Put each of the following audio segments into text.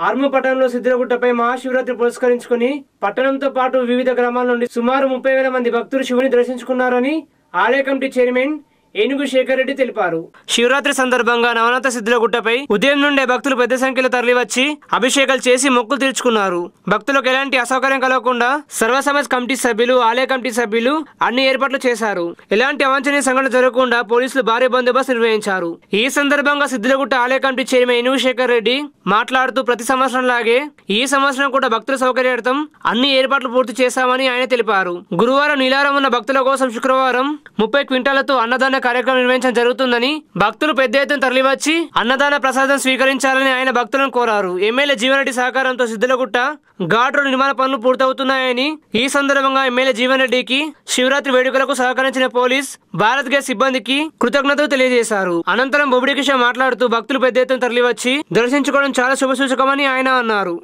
ఆర్ము పట్టణంలో సిద్ధిరగుట్టపై మహాశివరాత్రి పురస్కరించుకుని పట్టణంతో పాటు వివిధ గ్రామాల నుండి సుమారు ముప్పై వేల మంది భక్తులు శివుని దర్శించుకున్నారని ఆలయ కమిటీ చైర్మన్ ఏనుగు శేఖర్ రెడ్డి తెలిపారు శివరాత్రి సందర్భంగా నవనాథ సిద్ధులగుట్టపై ఉదయం నుండే భక్తులు పెద్ద సంఖ్యలో తరలివచ్చి అభిషేకాలు చేసి మొక్కులు తీర్చుకున్నారు భక్తులకు ఎలాంటి అసౌకర్యం కలగకుండా సర్వసమాజ్ కమిటీ సభ్యులు ఆలయ కమిటీ సభ్యులు అన్ని ఏర్పాట్లు చేశారు ఎలాంటి అవాంఛనీయ సంఘటన జరగకుండా పోలీసులు భారీ బందోబస్తు నిర్వహించారు ఈ సందర్భంగా సిద్ధులగుట్ట ఆలయ కమిటీ చైర్మన్ ఏనుగు శేఖర్ రెడ్డి మాట్లాడుతూ ప్రతి సంవత్సరం లాగే ఈ సంవత్సరం కూడా భక్తుల సౌకర్యార్థం అన్ని ఏర్పాట్లు పూర్తి చేశామని ఆయన తెలిపారు గురువారం నీలారం ఉన్న భక్తుల కోసం శుక్రవారం ముప్పై క్వింటాలతో అన్నదాన కార్యక్రమం నిర్వహించడం జరుగుతుందని భక్తులు పెద్ద ఎత్తున తరలివచ్చి అన్నదాన ప్రసాదం స్వీకరించాలని ఆయన భక్తులను కోరారు ఎమ్మెల్యే జీవన్రెడ్డి సహకారంతో సిద్ధులగుట్ట ఘాట్ రోడ్ నిర్మాణ పనులు పూర్తవుతున్నాయని ఈ సందర్భంగా ఎమ్మెల్యే జీవన్ రెడ్డికి శివరాత్రి వేడుకలకు సహకరించిన పోలీస్ భారత్ గ్యాస్ సిబ్బందికి కృతజ్ఞతలు తెలియజేశారు అనంతరం బొబిడి కిషోర్ మాట్లాడుతూ భక్తులు పెద్ద ఎత్తున తరలివచ్చి దర్శించుకోవడం చాలా శుభసూచకమని ఆయన అన్నారు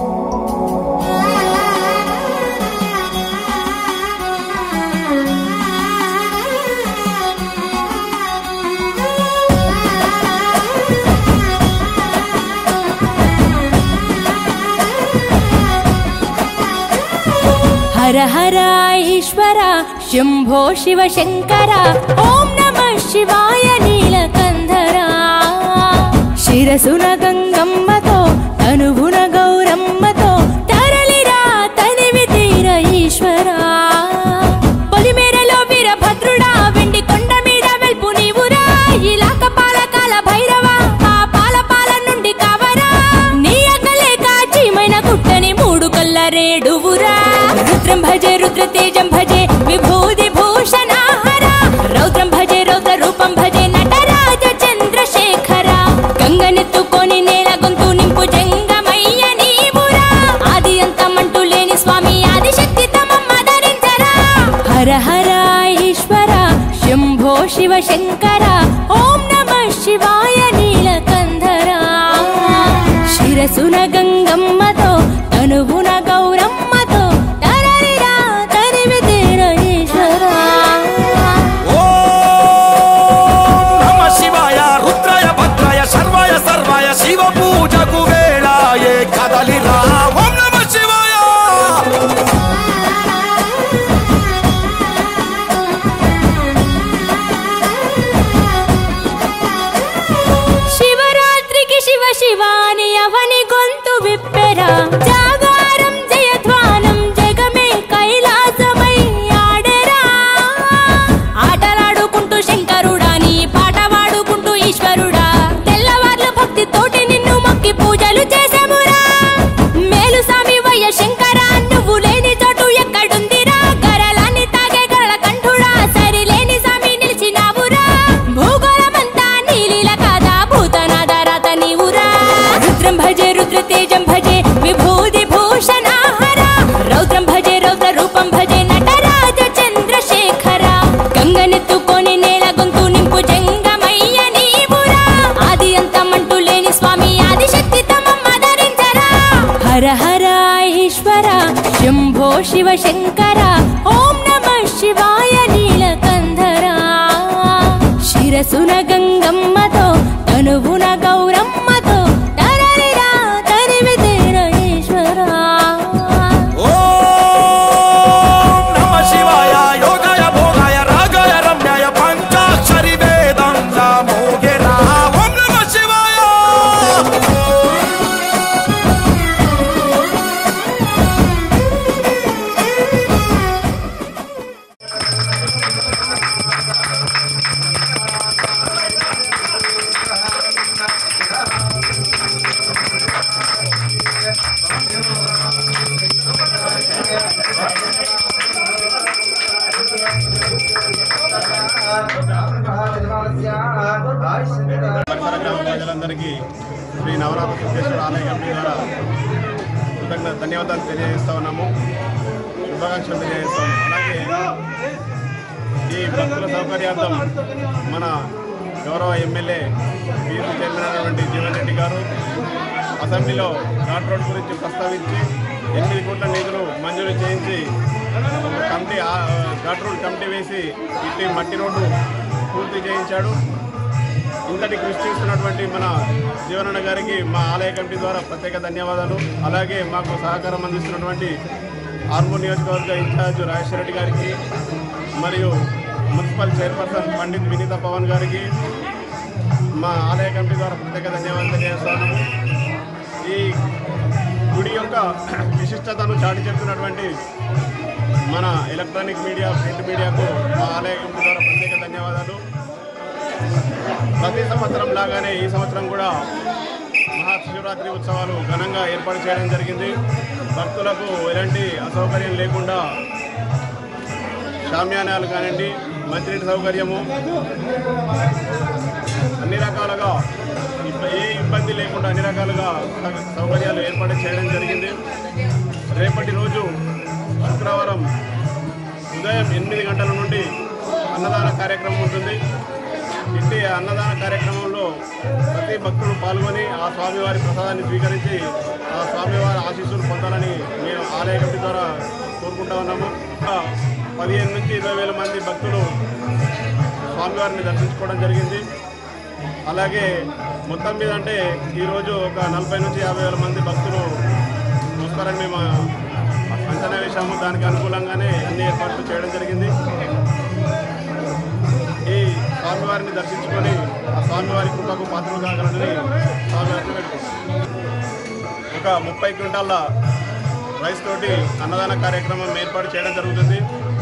హర హర ఈశ్వర శంభో శివ శంకర ఓం నమ శివాయ నీలకంధర శిరసున గంగమ్మతో తనువున గౌరమ్మతో తరలిరా తనివి తీర ఈశ్వర పొలిమేరలో వీరభద్రుడా వెండి కొండ మీద వెల్పు నీవురా ఇలాక పాలకాల భైరవ ఆ పాల పాల నుండి కావరా నీ అకలే కాచీమైన కుట్టని మూడు కల్ల రేడువురా రుద్రం భజే రుద్ర తేజం భజే విభూతి భూషణాహర రౌద్రం భజే రౌద్ర రూపం భజే నటరాజ చంద్రశేఖర గంగనెత్తుకొని నేల గొంతు నింపు జంగమయ్య నీవురా ఆది అంతమంటూ లేని స్వామి ఆదిశక్తి తమమ్మ ధరించరా హర హర ఈశ్వర శంభో శివ శంకర ఓం నమ శివాయ నీలకంధర శిరసున గంగమ్మతో తనువున గౌరమ్మతో తరలిరా తరివి తీర ఈశ్వరా నమ శివాయ రుద్రాయ భద్రాయ సర్వాయ సర్వాయ శివ పూజకు వేళాయే కదలిరా ఓం నమ శివాయ శివరాత్రికి శివ శివాని అవని గొంతు విప్పెరా జాగారం జయధ్వానం జగమే కైలాసమై ఆడెరా ఆటలాడుకుంటూ శంకరుడా నీ పాట పాడుకుంటూ ఈశ్వరుడా తెల్లవార్ల భక్తి తోటి నిన్ను మొక్కి పూజలు చేసామురా మేలు సామి వయ్య శంకర నువ్వు లేని చోటు ఎక్కడుందిరా గరలాన్ని తాగే గరళ కంఠుడా సరిలేని సామి నిలిచినావురా భూగోళమంతా నీలీల కాదా భూతనాద రాత నీవురా రుద్రం భజే రుద్ర తేజం భజే విభూతి భూషణాహర రౌద్రం భజే రౌద్ర రూపం భజే నటరాజ చంద్రశేఖర గంగనెత్తుకొని నేల గొంతు నింపు జంగమయ్య నీవురా ఆది అంతమంటూ లేని స్వామి ఆదిశక్తి తమమ్మ ధరించరా హర హర ఈశ్వర శంభో శివ శంకర ఓం నమ శివాయ నీలకంధర శిరసున గంగమ్మతో తనువున గౌరమ్మతో తరలిరా తరివి తీర ఈశ్వరా ఓం నమ శివాయ యోగాయ భోగాయ రాగాయ రమ్యాయ పంచాక్షరి వేదాంత మోగెరా ఓం నమ శివాయ పరిసర గ్రామ ప్రజలందరికీ శ్రీ నవరాత్రి సిద్ధేశ్వర ఆలయ కమిటీ ద్వారా కృతజ్ఞత ధన్యవాదాలు తెలియజేస్తా ఉన్నాము శుభాకాంక్షలు తెలియజేస్తాము అలాగే ఈ భక్తుల సౌకర్యార్థం మన గౌరవ ఎమ్మెల్యే పీఎం చైర్మన్ అయినటువంటి జీవన్ రెడ్డి గారు అసెంబ్లీలో ఘాట్ రోడ్ గురించి ప్రస్తావించి ఎనిమిది కోట్ల నిధులు మంజూరు చేయించి ఒక కమిటీ ఆ- ఘాట్ రోడ్ కమిటీ వేసి ఇట్టి మట్టి రోడ్డు పూర్తి చేయించాడు ఇంతటి కృషి చేస్తున్నటువంటి మన జీవనన్న గారికి మా ఆలయ కమిటీ ద్వారా ప్రత్యేక ధన్యవాదాలు అలాగే మాకు సహకారం అందిస్తున్నటువంటి ఆర్మూర్ నియోజకవర్గ ఇన్ఛార్జ్ రాజేశ్వర రెడ్డి గారికి మరియు మున్సిపల్ చైర్పర్సన్ పండిత్ వినీత పవన్ గారికి మా ఆలయ కమిటీ ద్వారా ప్రత్యేక ధన్యవాదాలు తెలియజేస్తాను ఈ గుడి యొక్క విశిష్టతను చాటి చెప్తున్నటువంటి మన ఎలక్ట్రానిక్ మీడియా ప్రింట్ మీడియాకు మా ఆలయ కమిటీ ద్వారా ప్రత్యేక ధన్యవాదాలు ప్రతి సంవత్సరం లాగానే ఈ సంవత్సరం కూడా మహాశివరాత్రి ఉత్సవాలు ఘనంగా ఏర్పాటు చేయడం జరిగింది భక్తులకు ఎలాంటి అసౌకర్యం లేకుండా షామ్యానాలు కానివ్వండి మంచినీటి సౌకర్యము అన్ని రకాలుగా ఇబ్బ- ఏ ఇబ్బంది లేకుండా అన్ని రకాలుగా సౌ- సౌకర్యాలు ఏర్పాటు చేయడం జరిగింది రేపటి రోజు శుక్రవారం ఉదయం ఎనిమిది గంటల నుండి అన్నదాన కార్యక్రమం ఉంటుంది ఇట్టి అన్నదాన కార్యక్రమంలో ప్రతి భక్తుడు పాల్గొని ఆ స్వామివారి ప్రసాదాన్ని స్వీకరించి ఆ స్వామివారి ఆశీస్సులు పొందాలని మేము ఆలయ కమిటీ ద్వారా కోరుకుంటా ఉన్నాము ఇంకా పదిహేను నుంచి ఇరవై వేల మంది భక్తులు స్వామివారిని దర్శించుకోవడం జరిగింది అలాగే మొత్తం మీద అంటే ఈరోజు ఒక నలభై నుంచి యాభై వేల మంది భక్తులు వస్తారని మేము అంచనా వేశాము దానికి అనుకూలంగానే అన్ని ఏర్పాట్లు చేయడం జరిగింది ఈ స్వామివారిని దర్శించుకొని ఆ స్వామివారి కృపకు పాత్రలు కాగలని స్వామివారిని పెట్టుకుంటాం ఒక ముప్పై క్వింటాల రైస్ తోటి అన్నదాన కార్యక్రమం ఏర్పాటు చేయడం జరుగుతుంది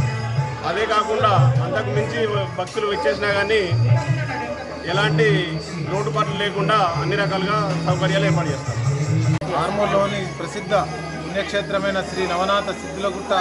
అదే కాకుండా అంతకు మించి భక్తులు వచ్చేసినా కానీ ఎలాంటి లోటుపాట్లు లేకుండా అన్ని రకాలుగా సౌకర్యాలు ఏర్పాటు చేస్తారు ఆర్మూర్లోని ప్రసిద్ధ పుణ్యక్షేత్రమైన శ్రీ నవనాథ సిద్ధులగుట్ట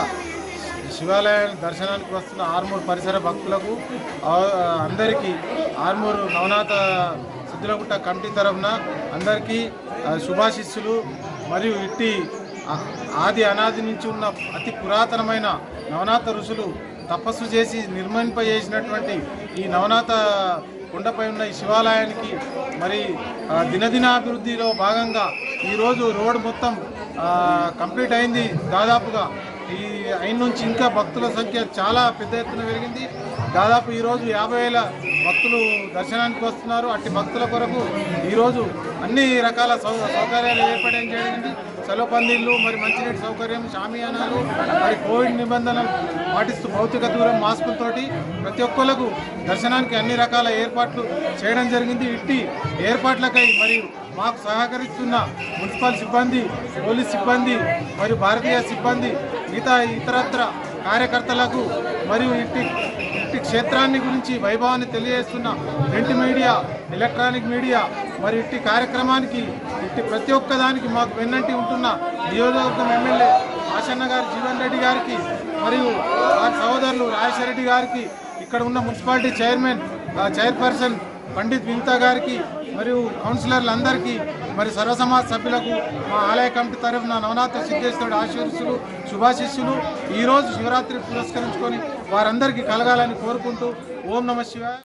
శివాలయం దర్శనానికి వస్తున్న ఆర్మూర్ పరిసర భక్తులకు ఆ- అందరికీ ఆర్మూర్ నవనాథ సిద్ధులగుట్ట కమిటీ తరఫున అందరికీ ఆ, శుభాశిస్సులు మరియు ఇట్టి ఆ- ఆది అనాది నుంచి ఉన్న అతి పురాతనమైన నవనాథ ఋషులు తపస్సు చేసి నిర్మింపజేసినటువంటి ఈ నవనాథ కొండపై ఉన్న ఈ శివాలయానికి మరి ఆ, దినదినాభివృద్ధిలో భాగంగా ఈరోజు రోడ్ మొత్తం ఆ, కంప్లీట్ అయింది దాదాపుగా ఈ అయిన నుంచి ఇంకా భక్తుల సంఖ్య చాలా పెద్ద ఎత్తున పెరిగింది దాదాపు ఈరోజు యాభై వేల భక్తులు దర్శనానికి వస్తున్నారు అట్టి భక్తుల కొరకు ఈరోజు అన్ని రకాల సౌ సౌకర్యాలు ఏర్పడడం జరిగింది సెలవు పందిళ్ళు మరి మంచినీటి సౌకర్యం షామియానాలు మరి కోవిడ్ నిబంధనలు పాటిస్తూ భౌతిక దూరం మాస్కులతోటి ప్రతి ఒక్కరికి దర్శనానికి అన్ని రకాల ఏర్పాట్లు చేయడం జరిగింది ఇట్టి ఏర్పాట్లకై మరియు మాకు సహకరిస్తున్న మున్సిపల్ సిబ్బంది పోలీస్ సిబ్బంది మరియు భారతీయ సిబ్బంది మిగతా ఇతరత్ర కార్యకర్తలకు మరియు ఇట్టి ఇట్టి క్షేత్రాన్ని గురించి వైభవాన్ని తెలియజేస్తున్న ప్రింట్ మీడియా ఎలక్ట్రానిక్ మీడియా మరి ఇట్టి కార్యక్రమానికి ఇట్టి ప్రతి ఒక్క దానికి మాకు వెన్నంటి ఉంటున్న నియోజకవర్గం ఎమ్మెల్యే ఆశన్న గారి జీవన్ రెడ్డి గారికి మరియు వారి సహోదరులు రాజేశ్వర రెడ్డి గారికి ఇక్కడ ఉన్న మున్సిపాలిటీ చైర్మన్ ఆ, చైర్పర్సన్ పండిత్ వినితా గారికి మరియు కౌన్సిలర్లందరికీ మరి సర్వసమాజ్ సభ్యులకు మా ఆలయ కమిటీ తరఫున నవనాథ సిద్ధేశ్వరుడు ఆశీస్సులు శుభాశిస్సులు ఈరోజు శివరాత్రి పురస్కరించుకొని వారందరికీ కలగాలని కోరుకుంటూ ఓం నమ శివాయ